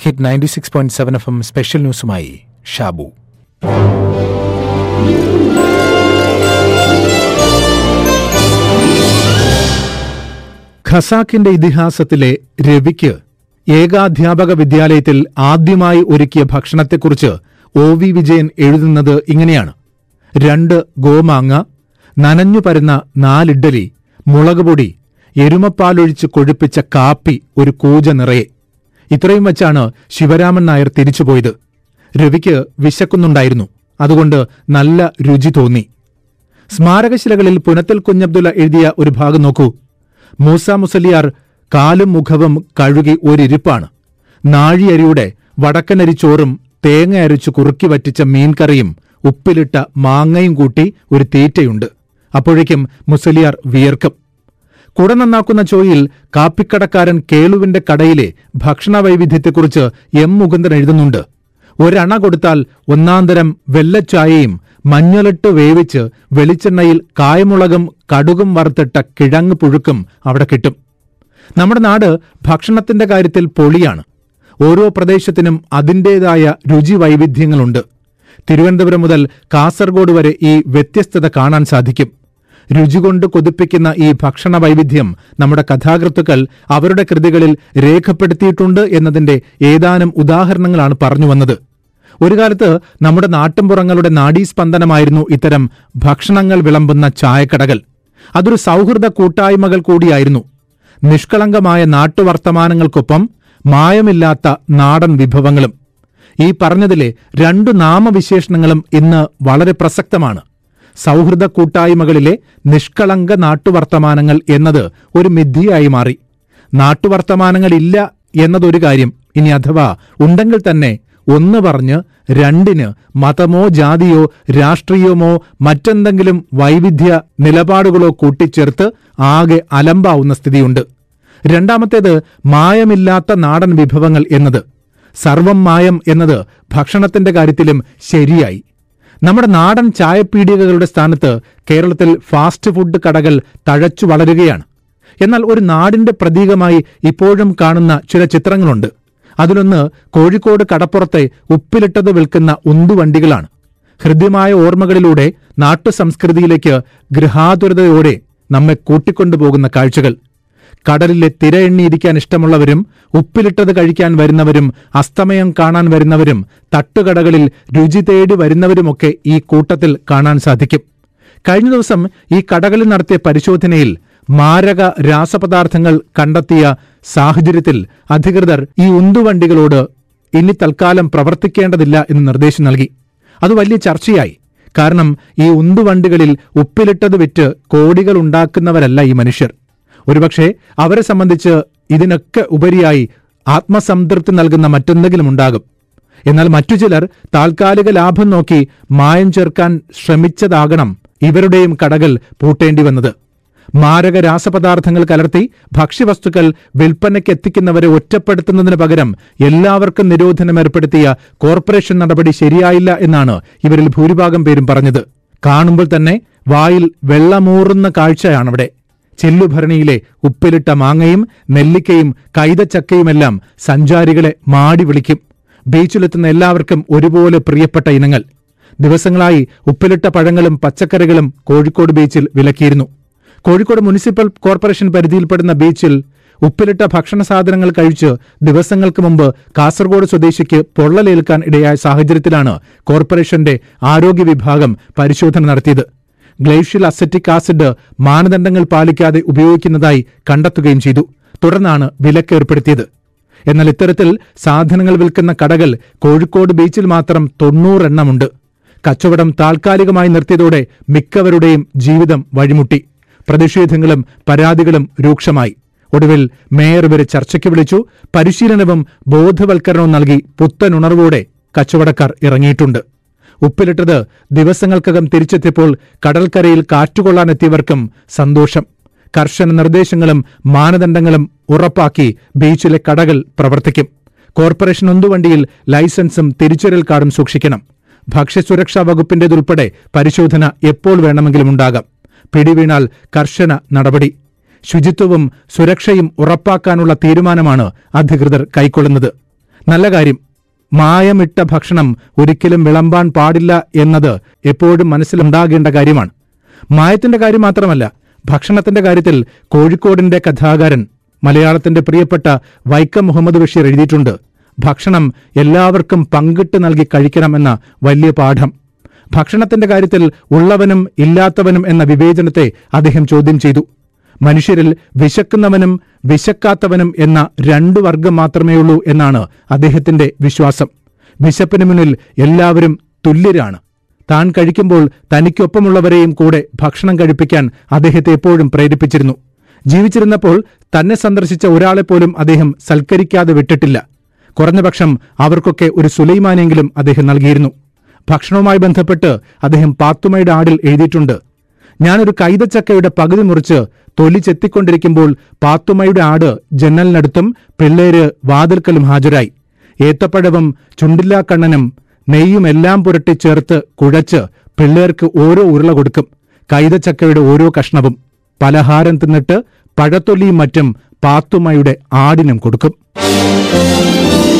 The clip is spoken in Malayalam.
hit ninety six point seven F M special ന്യൂസുമായി ഷാബു ഖസാക്കിന്റെ ഇതിഹാസത്തിലെ രവിക്ക് ഏകാധ്യാപക വിദ്യാലയത്തിൽ ആദ്യമായി ഒരുക്കിയ ഭക്ഷണത്തെക്കുറിച്ച് ഒ വി വിജയൻ എഴുതുന്നത് ഇങ്ങനെയാണ് രണ്ട് ഗോമാങ്ങ നനഞ്ഞു പരുന്ന നാലിഡ്ഡലി മുളകുപൊടി എരുമപ്പാലൊഴിച്ച് കൊഴുപ്പിച്ച കാപ്പി ഒരു കൂജ നിറയെ ഇത്രയും വച്ചാണ് ശിവരാമൻ നായർ തിരിച്ചുപോയത് രവിക്ക് വിശക്കുന്നുണ്ടായിരുന്നു അതുകൊണ്ട് നല്ല രുചി തോന്നി സ്മാരകശിലകളിൽ പുനത്തൽ കുഞ്ഞബ്ദുള്ള എഴുതിയ ഒരു ഭാഗം നോക്കൂ മൂസ മുസലിയാർ കാലും മുഖവും കഴുകി ഒരിരിപ്പാണ് നാഴിയരിയുടെ വടക്കനരിച്ചോറും തേങ്ങ അരച്ചു കുറുക്കി വറ്റിച്ച മീൻകറിയും ഉപ്പിലിട്ട മാങ്ങയും കൂട്ടി ഒരു തീറ്റയുണ്ട് അപ്പോഴേക്കും മുസലിയാർ വിയർക്കും കുട നന്നാക്കുന്ന ചോയിൽ കാപ്പിക്കടക്കാരൻ കേളുവിന്റെ കടയിലെ ഭക്ഷണ വൈവിധ്യത്തെക്കുറിച്ച് എം മുകുന്ദൻ എഴുതുന്നുണ്ട് ഒരണ കൊടുത്താൽ ഒന്നാന്തരം വെള്ളച്ചായയും മഞ്ഞളിട്ട് വേവിച്ച് വെളിച്ചെണ്ണയിൽ കായമുളകും കടുകും വറുത്തിട്ട കിഴങ്ങ് പുഴുക്കും അവിടെ കിട്ടും നമ്മുടെ നാട് ഭക്ഷണത്തിന്റെ കാര്യത്തിൽ പൊളിയാണ് ഓരോ പ്രദേശത്തിനും അതിൻ്റെതായ രുചി വൈവിധ്യങ്ങളുണ്ട് തിരുവനന്തപുരം മുതൽ കാസർഗോഡ് വരെ ഈ വ്യത്യസ്തത കാണാൻ സാധിക്കും രുചി കൊണ്ട് കൊതിപ്പിക്കുന്ന ഈ ഭക്ഷണ വൈവിധ്യം നമ്മുടെ കഥാകൃത്തുക്കൾ അവരുടെ കൃതികളിൽ രേഖപ്പെടുത്തിയിട്ടുണ്ട് എന്നതിന്റെ ഏതാനും ഉദാഹരണങ്ങളാണ് പറഞ്ഞു വന്നത് ഒരു കാലത്ത് നമ്മുടെ നാട്ടിൻപുറങ്ങളുടെ നാഡീസ്പന്ദനമായിരുന്നു ഇത്തരം ഭക്ഷണങ്ങൾ വിളമ്പുന്ന ചായക്കടകൾ അതൊരു സൗഹൃദ കൂട്ടായ്മകൾ കൂടിയായിരുന്നു നിഷ്കളങ്കമായ നാട്ടുവർത്തമാനങ്ങൾക്കൊപ്പം മായമില്ലാത്ത നാടൻ വിഭവങ്ങളും ഈ പറഞ്ഞതിലെ രണ്ടു നാമവിശേഷണങ്ങളും ഇന്ന് വളരെ പ്രസക്തമാണ് സൗഹൃദ കൂട്ടായ്മകളിലെ നിഷ്കളങ്ക നാട്ടുവർത്തമാനങ്ങൾ എന്നത് ഒരു മിഥ്യയായി മാറി നാട്ടുവർത്തമാനങ്ങളില്ല എന്നതൊരു കാര്യം ഇനി അഥവാ ഉണ്ടെങ്കിൽ തന്നെ ഒന്ന് പറഞ്ഞ് രണ്ടിന് മതമോ ജാതിയോ രാഷ്ട്രീയമോ മറ്റെന്തെങ്കിലും വൈവിധ്യ നിലപാടുകളോ കൂട്ടിച്ചേർത്ത് ആകെ അലമ്പാവുന്ന സ്ഥിതിയുണ്ട് രണ്ടാമത്തേത് മായമില്ലാത്ത നാടൻ വിഭവങ്ങൾ എന്നത് സർവം മായം എന്നത് ഭക്ഷണത്തിന്റെ കാര്യത്തിലും ശരിയായി നമ്മുടെ നാടൻ ചായപ്പീടികകളുടെ സ്ഥാനത്ത് കേരളത്തിൽ ഫാസ്റ്റ് ഫുഡ് കടകൾ തഴച്ചു വളരുകയാണ് എന്നാൽ ഒരു നാടിന്റെ പ്രതീകമായി ഇപ്പോഴും കാണുന്ന ചില ചിത്രങ്ങളുണ്ട് അതിലൊന്ന് കോഴിക്കോട് കടപ്പുറത്തെ ഉപ്പിലിട്ടത് വിൽക്കുന്ന ഉന്തുവണ്ടികളാണ് ഹൃദ്യമായ ഓർമ്മകളിലൂടെ നാട്ടുസംസ്കൃതിയിലേക്ക് ഗൃഹാതുരതയോടെ നമ്മെ കൂട്ടിക്കൊണ്ടുപോകുന്ന കാഴ്ചകൾ കടലിലെ തിര എണ്ണിയിരിക്കാൻ ഇഷ്ടമുള്ളവരും ഉപ്പിലിട്ടത് കഴിക്കാൻ വരുന്നവരും അസ്തമയം കാണാൻ വരുന്നവരും തട്ടുകടകളിൽ രുചി തേടി വരുന്നവരുമൊക്കെ ഈ കൂട്ടത്തിൽ കാണാൻ സാധിക്കും കഴിഞ്ഞ ദിവസം ഈ കടകളിൽ നടത്തിയ പരിശോധനയിൽ മാരക രാസപദാർത്ഥങ്ങൾ കണ്ടെത്തിയ സാഹചര്യത്തിൽ അധികൃതർ ഈ ഉന്തുവണ്ടികളോട് ഇനി തൽക്കാലം പ്രവർത്തിക്കേണ്ടതില്ല എന്ന് നിർദ്ദേശം നൽകി അത് വലിയ ചർച്ചയായി കാരണം ഈ ഉന്തുവണ്ടികളിൽ ഉപ്പിലിട്ടത് വിറ്റ് കോടികൾ ഉണ്ടാക്കുന്നവരല്ല ഈ മനുഷ്യർ ഒരുപക്ഷെ അവരെ സംബന്ധിച്ച് ഇതിനൊക്കെ ഉപരിയായി ആത്മസംതൃപ്തി നൽകുന്ന മറ്റെന്തെങ്കിലും ഉണ്ടാകും എന്നാൽ മറ്റു ചിലർ താൽക്കാലിക ലാഭം നോക്കി മായം ചേർക്കാൻ ശ്രമിച്ചതാകണം ഇവരുടെയും കടകൾ പൂട്ടേണ്ടി വന്നത് മാരക രാസപദാർത്ഥങ്ങൾ കലർത്തി ഭക്ഷ്യവസ്തുക്കൾ വിൽപ്പനയ്ക്ക് എത്തിക്കുന്നവരെ ഒറ്റപ്പെടുത്തുന്നതിന് പകരം എല്ലാവർക്കും നിരോധനം ഏർപ്പെടുത്തിയ കോർപ്പറേഷൻ നടപടി ശരിയായില്ല എന്നാണ് ഇവരിൽ ഭൂരിഭാഗം പേരും പറഞ്ഞത് കാണുമ്പോൾ തന്നെ വായിൽ വെള്ളമൂറുന്ന കാഴ്ചയാണവിടെ ചെല്ലുഭരണിയിലെ ഉപ്പിലിട്ട മാങ്ങയും നെല്ലിക്കയും കൈതച്ചക്കയുമെല്ലാം സഞ്ചാരികളെ മാടി വിളിക്കും ബീച്ചിലെത്തുന്ന എല്ലാവർക്കും ഒരുപോലെ പ്രിയപ്പെട്ട ഇനങ്ങൾ ദിവസങ്ങളായി ഉപ്പിലിട്ട പഴങ്ങളും പച്ചക്കറികളും കോഴിക്കോട് ബീച്ചിൽ വിലക്കിയിരുന്നു കോഴിക്കോട് മുനിസിപ്പൽ കോർപ്പറേഷൻ പരിധിയിൽപ്പെടുന്ന ബീച്ചിൽ ഉപ്പിലിട്ട ഭക്ഷണ സാധനങ്ങൾ കഴിച്ച് ദിവസങ്ങൾക്ക് മുമ്പ് കാസർഗോഡ് സ്വദേശിക്ക് പൊള്ളലേൽക്കാൻ ഇടയായ സാഹചര്യത്തിലാണ് കോർപ്പറേഷന്റെ ആരോഗ്യ വിഭാഗം പരിശോധന നടത്തിയത് ഗ്ലേഷ്യൽ അസറ്റിക് ആസിഡ് മാനദണ്ഡങ്ങൾ പാലിക്കാതെ ഉപയോഗിക്കുന്നതായി കണ്ടെത്തുകയും ചെയ്തു തുടർന്നാണ് വിലക്ക് ഏർപ്പെടുത്തിയത് എന്നാൽ ഇത്തരത്തിൽ സാധനങ്ങൾ വിൽക്കുന്ന കടകൾ കോഴിക്കോട് ബീച്ചിൽ മാത്രം തൊണ്ണൂറെണ്ണമുണ്ട് കച്ചവടം താൽക്കാലികമായി നിർത്തിയതോടെ മിക്കവരുടെയും ജീവിതം വഴിമുട്ടി പ്രതിഷേധങ്ങളും പരാതികളും രൂക്ഷമായി ഒടുവിൽ മേയർ ഇവരെ ചർച്ചയ്ക്ക് വിളിച്ചു പരിശീലനവും ബോധവൽക്കരണവും നൽകി പുത്തനുണർവോടെ കച്ചവടക്കാർ ഇറങ്ങിയിട്ടുണ്ട് ഉപ്പിലിട്ടത് ദിവസങ്ങൾക്കകം തിരിച്ചെത്തിയപ്പോൾ കടൽക്കരയിൽ കാറ്റുകൊള്ളാനെത്തിയവർക്കും സന്തോഷം കർശന നിർദ്ദേശങ്ങളും മാനദണ്ഡങ്ങളും ഉറപ്പാക്കി ബീച്ചിലെ കടകൾ പ്രവർത്തിക്കും കോർപ്പറേഷൻ ഉന്തുവണ്ടിയിൽ ലൈസൻസും തിരിച്ചറിയൽ കാർഡും സൂക്ഷിക്കണം ഭക്ഷ്യസുരക്ഷാ വകുപ്പിന്റേതുൾപ്പെടെ പരിശോധന എപ്പോൾ വേണമെങ്കിലും ഉണ്ടാകാം പിടിവീണാൽ കർശന നടപടി ശുചിത്വവും സുരക്ഷയും ഉറപ്പാക്കാനുള്ള തീരുമാനമാണ് അധികൃതർ കൈക്കൊള്ളുന്നത് നല്ല കാര്യം മായമിട്ട ഭക്ഷണം ഒരിക്കലും വിളമ്പാൻ പാടില്ല എന്നത് എപ്പോഴും മനസ്സിലുണ്ടാകേണ്ട കാര്യമാണ് മായത്തിന്റെ കാര്യം മാത്രമല്ല ഭക്ഷണത്തിന്റെ കാര്യത്തിൽ കോഴിക്കോടിന്റെ കഥാകാരൻ മലയാളത്തിന്റെ പ്രിയപ്പെട്ട വൈക്കം മുഹമ്മദ് ബഷീർ എഴുതിയിട്ടുണ്ട് ഭക്ഷണം എല്ലാവർക്കും പങ്കിട്ട് നൽകി കഴിക്കണമെന്ന വലിയ പാഠം ഭക്ഷണത്തിന്റെ കാര്യത്തിൽ ഉള്ളവനും ഇല്ലാത്തവനും എന്ന വിവേചനത്തെ അദ്ദേഹം ചോദ്യം ചെയ്തു മനുഷ്യരിൽ വിശക്കുന്നവനും വിശക്കാത്തവനും എന്ന രണ്ടു വർഗം മാത്രമേയുള്ളൂ എന്നാണ് അദ്ദേഹത്തിന്റെ വിശ്വാസം വിശപ്പിന് മുന്നിൽ എല്ലാവരും തുല്യരാണ് താൻ കഴിക്കുമ്പോൾ തനിക്കൊപ്പമുള്ളവരെയും കൂടെ ഭക്ഷണം കഴിപ്പിക്കാൻ അദ്ദേഹത്തെ എപ്പോഴും പ്രേരിപ്പിച്ചിരുന്നു ജീവിച്ചിരുന്നപ്പോൾ തന്നെ സന്ദർശിച്ച ഒരാളെപ്പോലും അദ്ദേഹം സൽക്കരിക്കാതെ വിട്ടിട്ടില്ല കുറഞ്ഞപക്ഷം അവർക്കൊക്കെ ഒരു സുലൈമാനെങ്കിലും അദ്ദേഹം നൽകിയിരുന്നു ഭക്ഷണവുമായി ബന്ധപ്പെട്ട് അദ്ദേഹം പാത്തുമയുടെ ആടിൽ എഴുതിയിട്ടുണ്ട് ഞാനൊരു കൈതച്ചക്കയുടെ പകുതി മുറിച്ച് തൊലി ചെത്തിക്കൊണ്ടിരിക്കുമ്പോൾ പാത്തുമ്മയുടെ ആട് ജന്നലിനടുത്തും പിള്ളേര് വാതിൽക്കലും ഹാജരായി ഏത്തപ്പഴവും ചുണ്ടില്ലാക്കണ്ണനും നെയ്യും എല്ലാം പുരട്ടി ചേർത്ത് കുഴച്ച് പിള്ളേർക്ക് ഓരോ ഉരുള കൊടുക്കും കൈതച്ചക്കയുടെ ഓരോ കഷ്ണവും പലഹാരം തിന്നിട്ട് പഴത്തൊലിയും മറ്റും പാത്തുമ്മയുടെ ആടിനും കൊടുക്കും